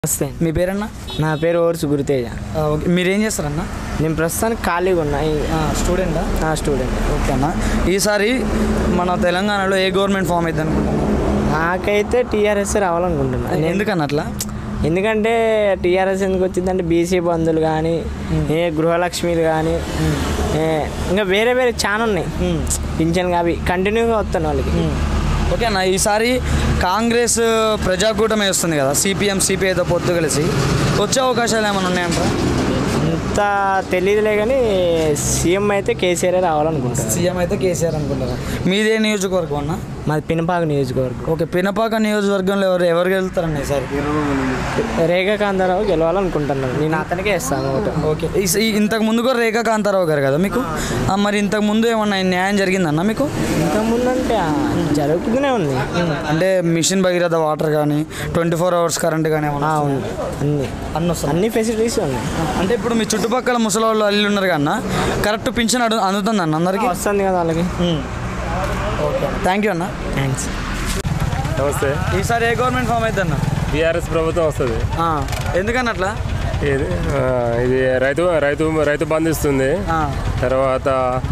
నమస్తే మీ పేరన్నా నా పేరు ఓర్సు గురుతేజ ఆ, ఓకే మీరేం చేస్తారన్నా నేను ప్రస్తుతానికి ఖాళీగా ఉన్నా ఈ- స్టూడెంటా నా స్టూడెంట్ ఓకే అన్న ఈసారి మన తెలంగాణలో ఏ గవర్నమెంట్ ఫామ్ అయితే అనుకుంటున్నాను నాకైతే టీఆర్ఎస్ రావాలనుకుంటున్నా నేను- ఎందుకన్నా అట్లా ఎందుకంటే టీఆర్ఎస్ ఎందుకు వచ్చిందంటే బీసీ బంధువులు కానీ ఏ గృహలక్ష్మిలు కానీ ఏ, ఇంకా వేరే వేరే చాలా ఉన్నాయి పింఛన్ అవి కంటిన్యూగా వస్తాను వాళ్ళకి ఓకే అన్న ఈసారి కాంగ్రెస్ ప్రజాకూటమి వస్తుంది కదా సిపిఎం సిపిఐతో పొత్తు కలిసి వచ్చే అవకాశాలు ఏమైనా ఉన్నాయంటారా అంత తెలియదులే కానీ సీఎం అయితే కేసీఆర్ రావాలనుకుంటాను సీఎం అయితే కేసీఆర్ అనుకుంటారా మీదే నియోజకవర్గం అన్న మాది పినపాక నియోజకవర్గం ఓకే పినపాక నియోజకవర్గంలో ఎవరు ఎవరు వెళ్తారన్న ఈసారి రేఖా కాంతారావు గెలవాలనుకుంటున్నాను నేను అతనికే ఇస్తాను ఓటు ఓకే ఈ- ఈ- ఇంతకు ముందు కూడా రేఖా కాంతారావు గారు కదా మీకు ఆ, మరి ఇంతకు ముందు ఏమన్నా న్యాయం జరిగిందన్న మీకు ఇంతకుముందు అంటే ఆ, జరుగుతూనే ఉంది అంటే మిషన్ భగీరథ వాటర్ కానీ ట్వంటీ ఫోర్ అవర్స్ కరెంట్ కానీ ఆ, ఏమన్నా ఉంది అన్ని అన్న వస్తుంది అన్ని ఫెసిలిటీస్ ఉన్నాయి అంటే ఇప్పుడు మీ చుట్టుపక్కల ముసలి వాళ్ళు అల్లు ఉన్నారు కన్నా కరెక్ట్ పింఛన్ అడు అందుతుంది అన్న అందరికి వస్తుంది కదా వాళ్ళకి ఓకే థ్యాంక్ యూ అన్న థ్యాంక్స్ నమస్తే ఈసారి ఏ గవర్నమెంట్ ఫామ్ అయితే అన్న బీఆర్ఎస్ ప్రభుత్వం వస్తుంది ఆ, ఎందుకన్న అట్లా ఇది ఆ, ఇది రైతు రైతు రైతు బంధు ఇస్తుంది ఆ, తర్వాత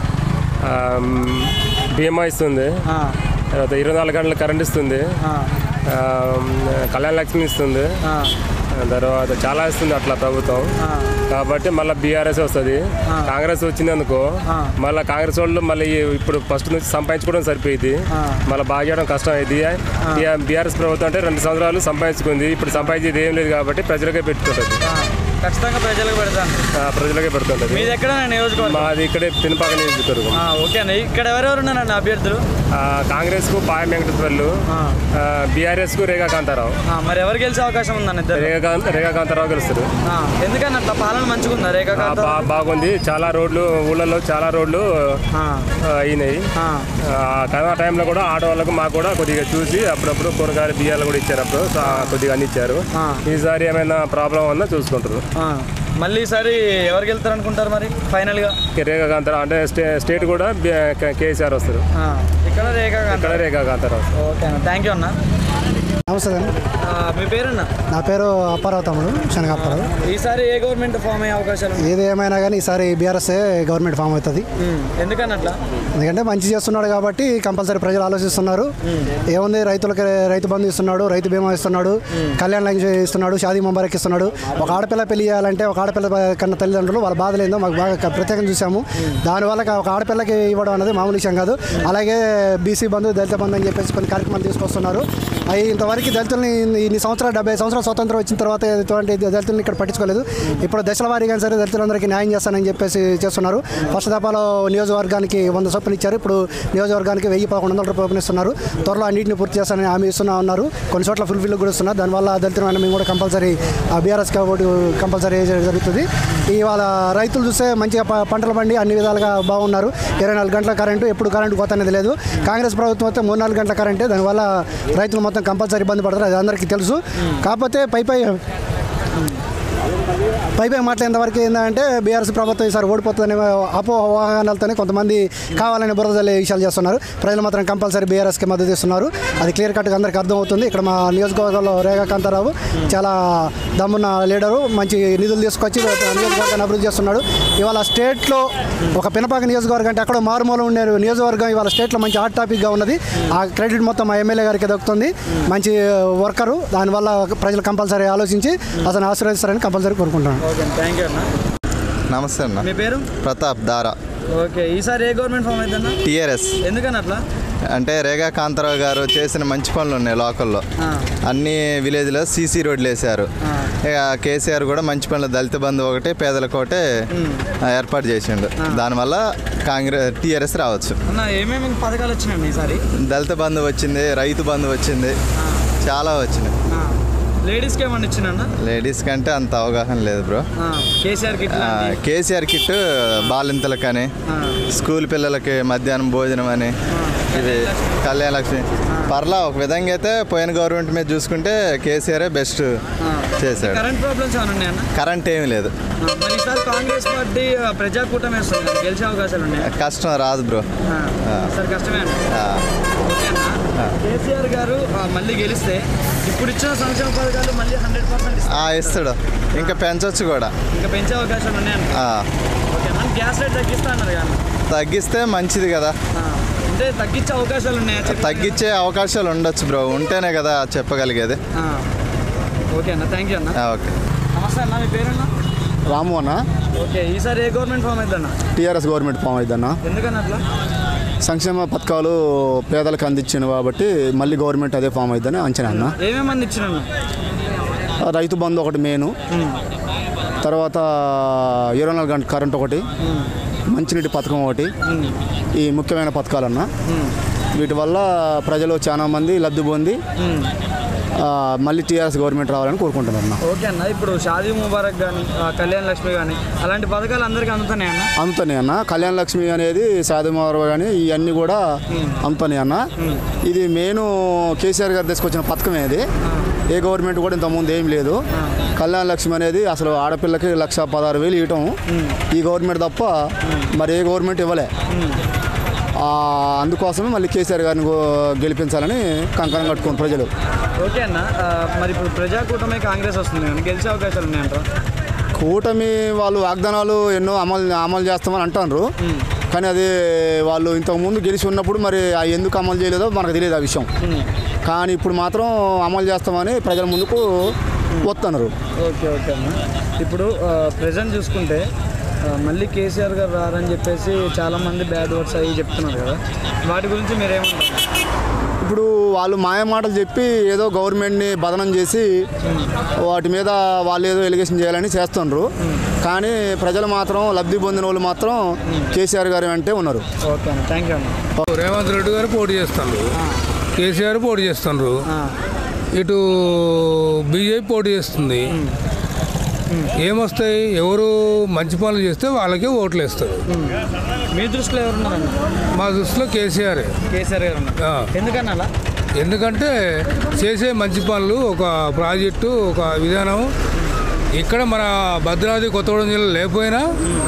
ఆ, మ్, బీమా ఇస్తుంది ఆ, తర్వాత ఇరవై నాలుగు గంటల కరెంట్ ఇస్తుంది ఆ, ఆ, మ్, కళ్యాణ లక్ష్మి ఇస్తుంది ఆ, తర్వాత చాలా ఇస్తుంది అట్లా ప్రభుత్వం ఆ. కాబట్టి మళ్ళీ బీఆర్ఎస్ వస్తుంది కాంగ్రెస్ వచ్చిందనుకో ఆ. మళ్ళీ కాంగ్రెస్ వాళ్ళు మళ్ళీ ఇప్పుడు ఫస్ట్ నుంచి సంపాదించుకోవడం సరిపోయింది ఆ. మళ్ళీ బాగా చేయడం కష్టం అయింది బీఆర్ఎస్ ప్రభుత్వం అంటే రెండు సంవత్సరాలు సంపాదించుకుంది ఇప్పుడు సంపాదించేది ఏం లేదు కాబట్టి ప్రజలకే పెట్టుకుంటుంది ఆ. ఖచ్చితంగా ప్రజలకు పెడతాను ఆ, ప్రజలకే పెడుతుంటుంది మీది ఎక్కడ నియోజకవర్గం మాది ఇక్కడే పినపాక నియోజకవర్గం ఆ, ఓకే అన్న ఇక్కడ ఎవరెవరు ఉన్నారండి అభ్యర్థులు ఆ, కాంగ్రెస్కు పాయ వెంకటేశ్వర్లు ఆ. బీఆర్ఎస్కు రేఖా కాంతారావు ఆ, మరి ఎవరు గెలిచే అవకాశం ఉందన్న ఇద్దరు రేఖా రేఖా కాంతారావు గెలుస్తారు ఆ, ఎందుకని అట్లా పాలన మంచిగా ఉందా రేఖా ఆ, కాంత బా- బాగుంది చాలా రోడ్లు ఊళ్ళల్లో చాలా రోడ్లు ఆ, ఆ, అయినాయి ఆ, ఆ, కరోనా టైంలో కూడా ఆటో వాళ్ళకు మాకు కూడా కొద్దిగా చూసి అప్పుడప్పుడు కూరగాయలు బియ్యాలు కూడా ఇచ్చారు అప్పుడు సా- కొద్దిగా అందించారు ఆ. ఈసారి ఏమైనా ప్రాబ్లం ఉన్నా చూసుకుంటారు ఆ. మళ్ళీ ఈసారి ఎవరు గెలుతారు అనుకుంటారు మరి ఫైనల్గా రేఖా కాంతారావు అంటే స్టే స్టేట్ కూడా బి- కే- కేసీఆర్ వస్తారు ఆ, ఇక్కడ రేఖా కాంత ఇక్కడ రేఖా కాంతారావు ఓకే అన్న థ్యాంక్ యూ అన్న నమస్తే అండి ఆ, మీ పేరున్న నా పేరు అప్పారావు తమ్ముడు శనగప్పారావు ఈసారి ఏ గవర్నమెంట్ ఫామ్ అయ్యే అవకాశాలు ఉన్నాయి? ఏది ఏమైనా కానీ ఈసారి బీఆర్ఎస్ గవర్నమెంట్ ఫామ్ అవుతుంది ఉమ్, ఎందుకని అట్లా ఎందుకంటే మంచి చేస్తున్నాడు కాబట్టి కంపల్సరీ ప్రజలు ఆలోచిస్తున్నారు ఏముంది రైతులకి రైతు బంధు ఇస్తున్నాడు రైతు బీమా ఇస్తున్నాడు కళ్యాణ లక్ష్మి ఇస్తున్నాడు షాదీ ముంబారక్ ఇస్తున్నాడు ఒక ఆడపిల్ల పెళ్లి చేయాలంటే ఒక ఆడపిల్ల కన్న తల్లిదండ్రులు వాళ్ళ బాధలు ఏందో మాకు బాగా క- ప్రత్యేకంగా చూసాము దానివల్ల ఒక ఆడపిల్లకి ఇవ్వడం అనేది మామూలు విషయం కాదు అలాగే బీసీ బంధు దళిత బంధు అని చెప్పేసి కొన్ని కార్యక్రమాలు తీసుకొస్తున్నారు అవి ఇంతవరకు దళితుల్ని ఇన్ని సంవత్సరాలు డెబ్బై సంవత్సరాల స్వాతంత్రం వచ్చిన తర్వాత ఇటువంటి దళితుల్ని ఇక్కడ పట్టించుకోలేదు ఇప్పుడు దశల వారీగా సరే దళితులందరికీ న్యాయం చేస్తానని చెప్పేసి చేస్తున్నారు ఫస్ట్ దఫాలో నియోజకవర్గానికి వంద చొప్పున ఇచ్చారు ఇప్పుడు నియోజకవర్గానికి వెయ్యి పదకొండు వందల రూపాయలు ఇస్తున్నారు త్వరలో అన్నింటిని పూర్తి చేస్తానని హామీ ఇస్తున్నా ఉన్నారు కొన్ని చోట్ల ఫుల్ఫిల్ కూడా ఇస్తున్నారు దానివల్ల దళితులమైన మేము కూడా కంపల్సరీ బీఆర్ఎస్ ఓటు కంపల్సరీ జరుగుతుంది ఇవాళ రైతులు చూస్తే మంచిగా ప- పంటలు పండి అన్ని విధాలుగా బాగున్నారు ఇరవై నాలుగు గంటల కరెంటు ఎప్పుడు కరెంటు కోత అనేది లేదు కాంగ్రెస్ ప్రభుత్వం అయితే మూడు నాలుగు గంటల కరెంటే దానివల్ల రైతులు మొత్తం కంపల్సరీ ఇబ్బంది పడతారు అది అందరికీ తెలుసు కాకపోతే పై పై పై పై మాట్లాడేంతవరకు ఏంటంటే బీఆర్ఎస్ ప్రభుత్వం ఈసారి ఓడిపోతుందనే అపోహవాహనాలతోనే కొంతమంది కావాలని బురద జల్లే విషయాలు చేస్తున్నారు ప్రజలు మాత్రం కంపల్సరీ బీఆర్ఎస్కి మద్దతు ఇస్తున్నారు అది క్లియర్ కట్గా అందరికీ అర్థమవుతుంది ఇక్కడ మా నియోజకవర్గంలో రేఖా కాంతారావు చాలా దమ్మున్న లీడరు మంచి నిధులు తీసుకొచ్చి నియోజకవర్గాన్ని అభివృద్ధి చేస్తున్నాడు ఇవాళ స్టేట్లో ఒక పినపాక నియోజకవర్గం అంటే అక్కడ మారుమూల ఉండే నియోజకవర్గం ఇవాళ స్టేట్లో మంచి హాట్ టాపిక్గా ఉన్నది ఆ క్రెడిట్ మొత్తం మా ఎమ్మెల్యే గారికి దక్కుతుంది మంచి వర్కరు దానివల్ల ప్రజలు కంపల్సరీ ఆలోచించి అతను ఆశీర్వదిస్తారని కంపల్సరీ కోరుకుంటున్నాను ఓకే థ్యాంక్ యూ అన్న నమస్తే అన్న మీ పేరు ప్రతాప్ దారా ఓకే ఈసారి ఏ గవర్నమెంట్ ఫామ్ అయిందన్న టీఆర్ఎస్ ఎందుకని అట్లా అంటే రేగా కాంతారావు గారు చేసిన మంచి పనులు ఉన్నాయి లోకల్లో ఆ. అన్ని విలేజ్లో సీసీ రోడ్లు వేశారు ఆ. ఇక కేసీఆర్ కూడా మంచి పనులు దళిత బంధు ఒకటి పేదలకు ఒకటి ఆ, ఏర్పాటు చేసిండు దానివల్ల కాంగ్రెస్ టీఆర్ఎస్ రావచ్చు అన్న ఏమేమి పథకాలు వచ్చినాయండి ఈసారి దళిత బంధు వచ్చింది రైతు బంధు వచ్చింది చాలా వచ్చినాయి ఆ, లేడీస్కి ఏమన్నా ఇచ్చినన్న లేడీస్ కంటే అంత అవగాహన లేదు బ్రో కేసీఆర్ కిట్ ఆ, లాంటి కేసీఆర్ కిట్ బాలింతలకని ఆ. స్కూల్ పిల్లలకి మధ్యాహ్నం భోజనం అని ఇది కళ్యాణ లక్ష్మి పర్లా ఒక విధంగా అయితే పోయిన గవర్నమెంట్ మీద చూసుకుంటే కేసీఆర్ బెస్ట్ చేశాడు కరెంట్ ప్రాబ్లమ్స్ ఏమైనా ఉన్నాయన్న కరెంట్ ఏమీ లేదు ఆ, మరి ఈసారి కాంగ్రెస్ పార్టీ ఆ, ప్రజాకూటమి వేస్తుంది కదా, గెలిచే అవకాశాలు ఉన్నాయి కష్టం రాదు బ్రో సార్ కష్టమే అండి ఆ, ఓకే అన్న కేసీఆర్ గారు ఆ, మళ్ళీ గెలిస్తే ఇప్పుడు ఇచ్చిన సంక్షేమ పథకాలు మళ్ళీ హండ్రెడ్ పర్సెంట్ ఆ, ఇస్తాడు ఇంకా పెంచొచ్చు కూడా ఇంకా పెంచే అవకాశాలు ఉన్నాయండి ఆ, ఓకేనా గ్యాస్ రేట్ తగ్గిస్తా అన్నారు కానీ తగ్గిస్తే మంచిది కదా ఆ, అంటే తగ్గించే అవకాశాలు ఉన్నాయా చెప్పండి. తగ్గించే అవకాశాలు ఉండొచ్చు బ్రో ఉంటేనే కదా చెప్పగలిగేది ఆ. ఓకే అన్న థ్యాంక్ యూ అన్న ఆ, ఓకే నమస్తే అన్న మీ పేరన్నా రాము అన్న ఓకే ఈసారి ఏ గవర్నమెంట్ ఫామ్ అవుతుందన్న టీఆర్ఎస్ గవర్నమెంట్ ఫామ్ అయిందన్న ఎందుకన్నా అట్లా సంక్షేమ పథకాలు పేదలకు అందించింది కాబట్టి మళ్ళీ గవర్నమెంట్ అదే ఫామ్ అయిద్దని అంచనా అన్న ఏమేమి అందించినన్న రైతు బంధు ఒకటి మెయిన్ తర్వాత ఇరవై నాలుగు గంటల కరెంట్ ఒకటి మంచినీటి పథకం ఒకటి ఈ ముఖ్యమైన పథకాలన్న వీటి వల్ల ప్రజలు చాలా మంది లబ్ధి పొంది ఆ, మళ్ళీ టీఆర్ఎస్ గవర్నమెంట్ రావాలని కోరుకుంటున్నారు అన్న ఓకే అన్న ఇప్పుడు షాదీ ముబారక్ కానీ కళ్యాణ్ లక్ష్మి కానీ అలాంటి పథకాలు అందరికీ అందుతున్నాయి అన్న అందుతనే అన్న కళ్యాణ లక్ష్మి అనేది సాధుమారు కానీ ఇవన్నీ కూడా అందుతనే అన్న ఇది మెయిన్ కేసీఆర్ గారు తీసుకొచ్చిన పథకమే ఇది ఏ గవర్నమెంట్ కూడా ఇంతకుముందు ఏం లేదు కళ్యాణ లక్ష్మి అనేది అసలు ఆడపిల్లకి లక్ష పదహారు వేలు ఇవ్వటం ఈ గవర్నమెంట్ తప్ప మరి ఏ గవర్నమెంట్ ఇవ్వలే ఆ, అందుకోసమే మళ్ళీ కేసీఆర్ గారిని గో- గెలిపించాలని కంకణం కట్టుకుని ప్రజలు ఓకే అన్న ఆ, మరి ఇప్పుడు ప్రజాకూటమి కాంగ్రెస్ వస్తుంది కానీ గెలిచే అవకాశాలు ఉన్నాయంటారా కూటమి వాళ్ళు వాగ్దానాలు ఎన్నో అమలు అమలు చేస్తామని అంటున్నారు కానీ అది వాళ్ళు ఇంతకుముందు గెలిచి ఉన్నప్పుడు మరి ఆ ఎందుకు అమలు చేయలేదో మనకు తెలియదు ఆ విషయం కానీ ఇప్పుడు మాత్రం అమలు చేస్తామని ప్రజల ముందుకు వస్తున్నారు ఓకే ఓకే అన్న ఇప్పుడు ప్రజెంట్ చూసుకుంటే ఆ, మళ్ళీ కేసీఆర్ గారు రారని చెప్పేసి చాలామంది బ్యాడ్ వర్డ్స్ అవి చెప్తున్నారు కదా వాటి గురించి మీరేమంటారు ఇప్పుడు వాళ్ళు మాయ మాటలు చెప్పి ఏదో గవర్నమెంట్ని బదనం చేసి వాటి మీద వాళ్ళు ఏదో ఎలిగేషన్ చేయాలని చేస్తున్నారు కానీ ప్రజలు మాత్రం లబ్ధి పొందిన వాళ్ళు మాత్రం కేసీఆర్ గారి వెంటే ఉన్నారు ఓకే అన్న థ్యాంక్ యూ అన్న రేవంత్ రెడ్డి గారు పోటీ చేస్తున్నారు కేసీఆర్ పోటీ చేస్తున్నారు ఆ, ఇటు బీజేపీ పోటీ చేస్తుంది ఏమొస్తాయి ఎవరు మంచి పనులు చేస్తే వాళ్ళకే ఓట్లు వేస్తారు మీ దృష్టిలో ఎవరున్నారన్న మా దృష్టిలో కేసీఆర్ కేసీఆర్ గారు ఉన్నారు ఆ. ఎందుకన్నా అలా ఎందుకంటే చేసే మంచి పనులు ఒక ప్రాజెక్టు ఒక విధానం ఇక్కడ మన భద్రాద్రి కొత్తగూడెం జిల్లా లేకపోయినా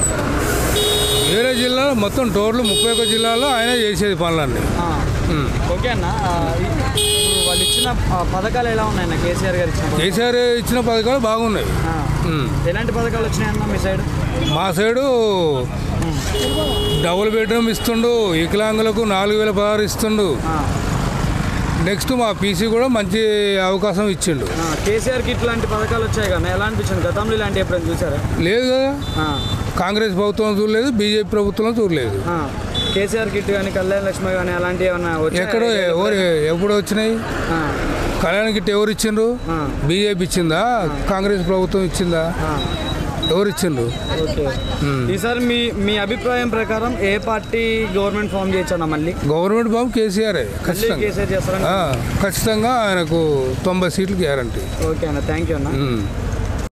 వేరే జిల్లాలో మొత్తం టోటల్ ముప్పై ఒక్క జిల్లాలో ఆయన చేసేది పనులన్నీ ఆ, ఉమ్. ఓకే అన్న ఆ, ఇప్పుడు వాళ్ళు ఇచ్చిన ఆ, పథకాలు ఎలా ఉన్నాయన్న కేసీఆర్ గారు ఇచ్చిన పథకాలు? కేసీఆర్ ఇచ్చిన పథకాలు బాగున్నాయి ఆ. ఉమ్. ఎలాంటి పథకాలు వచ్చినాయన్న మీ సైడ్ మా సైడు డబుల్ బెడ్రూమ్ ఇస్తుండు వికలాంగులకు నాలుగు వేల పదహారు ఇస్తుండు ఆ, నెక్స్ట్ మా పీసీ కూడా మంచి అవకాశం ఇచ్చిండు ఆ, కేసీఆర్కి ఇట్లాంటి పథకాలు వచ్చాయి కానీ ఎలా అనిపించింది గతంలో ఇలాంటి ఎప్పుడైనా చూసారా లేదు కదా ఆ, కాంగ్రెస్ ప్రభుత్వం చూడలేదు బీజేపీ ప్రభుత్వం చూడలేదు ఆ. కేసీఆర్ కిట్ కానీ కళ్యాణ్ లక్ష్మి కానీ అలాంటివి ఏమన్నా వచ్చాయా? ఎక్కడో ఎవరు ఎప్పుడు వచ్చినాయి ఆ, కళ్యాణ గిట్ట ఎవరు ఇచ్చిండ్రు ఆ. బీజేపీ ఇచ్చిందా కాంగ్రెస్ ప్రభుత్వం ఇచ్చిందా ఆ. ఎవరు ఇచ్చిండ్రు ఓకే ఈసారి మీ మీ అభిప్రాయం ప్రకారం ఏ పార్టీ గవర్నమెంట్ ఫామ్ చేయొచ్చన్నా మళ్ళీ గవర్నమెంట్ బాబు కేసీఆర్ మళ్ళీ ఖచ్చితంగా కేసీఆర్ చేస్తారని ఆ, ఖచ్చితంగా ఆయనకు తొంభై సీట్లు గ్యారంటీ ఓకే అన్న థ్యాంక్ యూ అన్న ఉమ్.